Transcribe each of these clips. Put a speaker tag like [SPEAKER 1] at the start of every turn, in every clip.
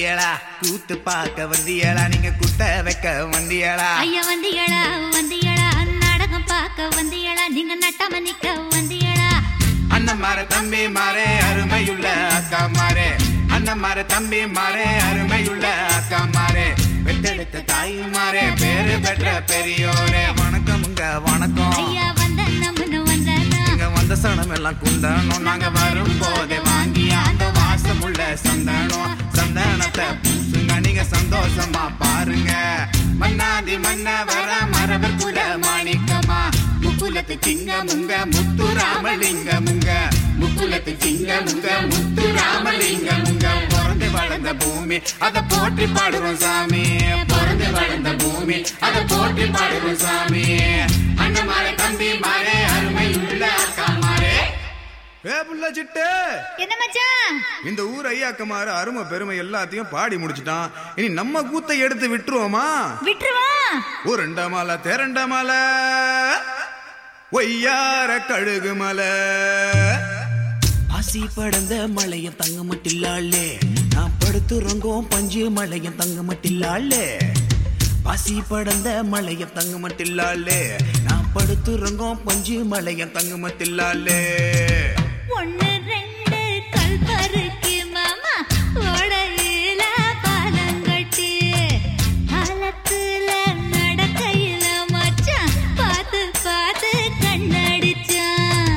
[SPEAKER 1] வந்தியலா கூத்து பார்க்க வந்தியலா நீங்க குட்ட வைக்க வந்தியலா
[SPEAKER 2] ஐயா வந்தியளா வந்தியளா நாடகம் பார்க்க வந்தியளா நீங்க நட்டாம நிக்க வந்தியளா
[SPEAKER 1] அண்ணன் மாற தம்பி மாறே அருமையுள்ள அக்கா மாறே அண்ணன் மாற தம்பி மாறே அருமையுள்ள அக்கா மாறே பெத்தெடுத்த தாய் மாறே பேரு பெற்ற பெரியோரே வணக்கமுங்க வணக்கம்
[SPEAKER 2] ஐயா வந்த நம்மனு வந்தனா
[SPEAKER 1] இங்க வந்த சனம் எல்லாம் குந்தணும் நாங்க வரும் போதே வாங்கி அந்த வாசமுள்ள சந்தனம் சந்தனத்தை பூசுங்க நீங்க சந்தோஷமா பாருங்க மன்னாதி மன்ன வர மரபுக்குள்ள மாணிக்கமா முக்குலத்து சிங்க முங்க முத்து ராமலிங்க முங்க முக்குலத்து சிங்க முங்க முத்து ராமலிங்க முங்க பிறந்து வளர்ந்த பூமி அத போற்றி பாடுறோம் சாமி பிறந்து வளர்ந்த பூமி அத போற்றி பாடுறோம் சாமி அண்ணன் மாறே தம்பி மாறே அருமை உள்ள அக்கா மாறே
[SPEAKER 3] ஏ புள்ள சிட்டு
[SPEAKER 2] என்ன மச்சான்
[SPEAKER 3] இந்த ஊர் ஐயாக்கமாறு அருமை பெருமை எல்லாத்தையும் பாடி முடிச்சிட்டான் இனி நம்ம கூத்தை எடுத்து விட்டுருவோமா
[SPEAKER 2] விட்டுருவா
[SPEAKER 3] ஒரு ரெண்டா மாலை தேரண்டா மாலை ஒய்யார கழுகு மலை
[SPEAKER 1] ஆசி படந்த மலையம் தங்க மட்டில்லாளே நான் படுத்துறங்கும் பஞ்சு மலையம் தங்க மட்டில்லாளே பாசி படந்த மலையம் தங்க மட்டில்லாளே நான் படுத்துறங்கும் பஞ்சு மலையம் தங்க மட்டில்லாளே
[SPEAKER 2] ஒண்ணு ரெண்டு கல் பருக்கு மாமா ஓடையில பாலங்கட்டி காலத்துல நடக்கையில மச்சான் பார்த்து பார்த்து கண்ணடிச்சான்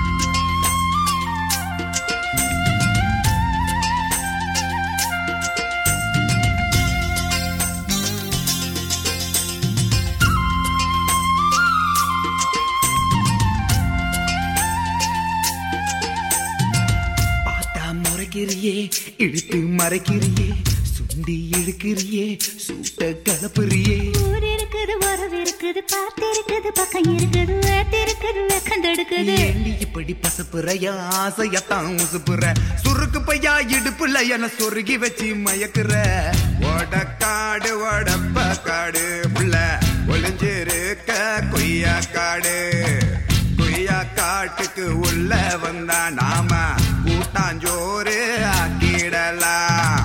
[SPEAKER 1] பார்த்தா முறைக்கிறியே இழுத்து மறைக்கிறியே சுண்டி இழுக்கிறியே சூட்ட கலப்புறியே
[SPEAKER 2] ஊர் இருக்குது உறவு இருக்குது பார்த்து இருக்குது பக்கம் இருக்குது வேத்து இருக்குது வெக்கந்தெடுக்குது
[SPEAKER 1] ஏண்டி இப்படி பசப்புறையா ஆசையத்தான் உசுப்புற சுருக்கு பையா இடுப்புல என சொருகி வச்சு மயக்குற
[SPEAKER 3] ஒடக்காடு ஒடப்ப காடு புள்ள ஒளிஞ்சிருக்க கொய்யா காடு கொய்யா காட்டுக்கு உள்ள வந்தா நாம கூட்டாஞ்சோறு ஆக்கிடலாம்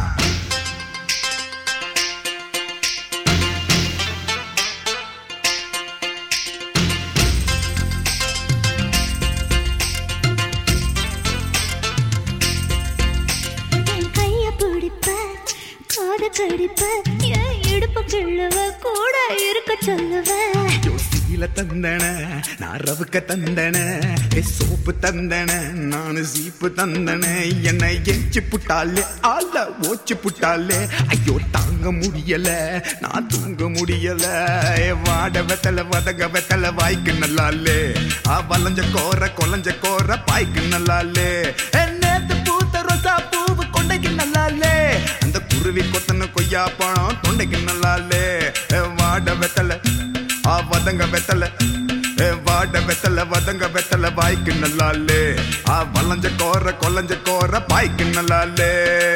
[SPEAKER 2] என் கைய பிடிப்ப காது கடிப்ப என் இடுப்பு கிள்ளுவ கூட இருக்க சொல்லுவ
[SPEAKER 3] யோசியில தந்தன நான் ரவுக்க தந்தன ஏ சோப்பு தந்தன நானு சீப்பு தந்தன என்னை எச்சு புட்டாலே ஆள ஓச்சு புட்டாலே ஐயோ தாங்க முடியல நான் தூங்க முடியல ஏ வாட வெத்தல வதங்க வெத்தல வாய்க்கு நல்லாலே ஆ வளைஞ்ச கோர கொலைஞ்ச கோர பாய்க்கு நல்லாலே ஏ, நேத்து பூத்த ரோசா பூவு கொண்டைக்கு நல்லாலே அந்த குருவி கொத்தன கொய்யா பழம் தொண்டைக்கு நல்லாலே ஏ, வாட வெத்தல ஆ வதங்க வெத்தல ஏ, வாட வெத்தல வதங்க வெத்தல வாய்க்கு நல்லாலே ஆ வளைஞ்ச கோர கொலைஞ்ச கோர பாய்க்கு நல்லாலே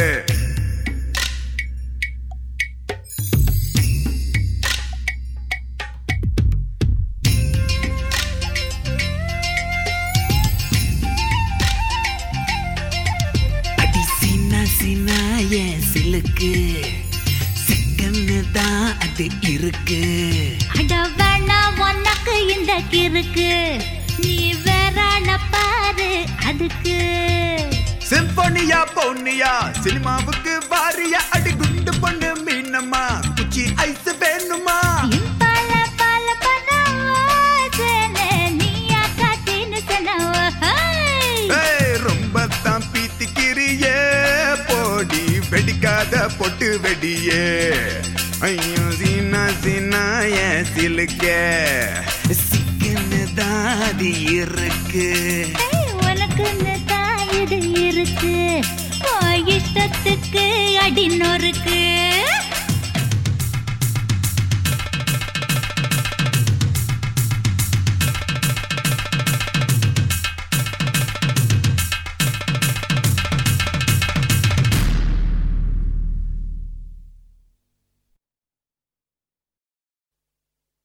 [SPEAKER 1] அடி சின்ன சின்ன என் சிலுக்கு செகண்ட் தான் அது இருக்கு
[SPEAKER 2] அட வேணா உனக்கு இந்த கிறுக்கு நீ வேறான பாரு அதுக்கு
[SPEAKER 3] சிம்பொனியா பொன்னியா சினிமாவுக்கு வாரியா அடி குண்டு பொண்ணு மீனம்மா குச்சி ஐஸ் வேணுமா
[SPEAKER 2] இம்பால பால பண்ணாசனே நீயா காட்டின்னு சொன்னவ
[SPEAKER 3] ஏய், ரொம்ப தான் பீத்திக்கிறியே போடி வெடிக்காத பொட்டு வெடியே ஐயோ சீனா சீனா என் சிலுக்க
[SPEAKER 1] சிக்கன்னு தான் அது இருக்கு
[SPEAKER 2] உனக்குன்னு தான் இது இருக்கு உன் இஷ்டத்துக்கு அடி நொறுக்கு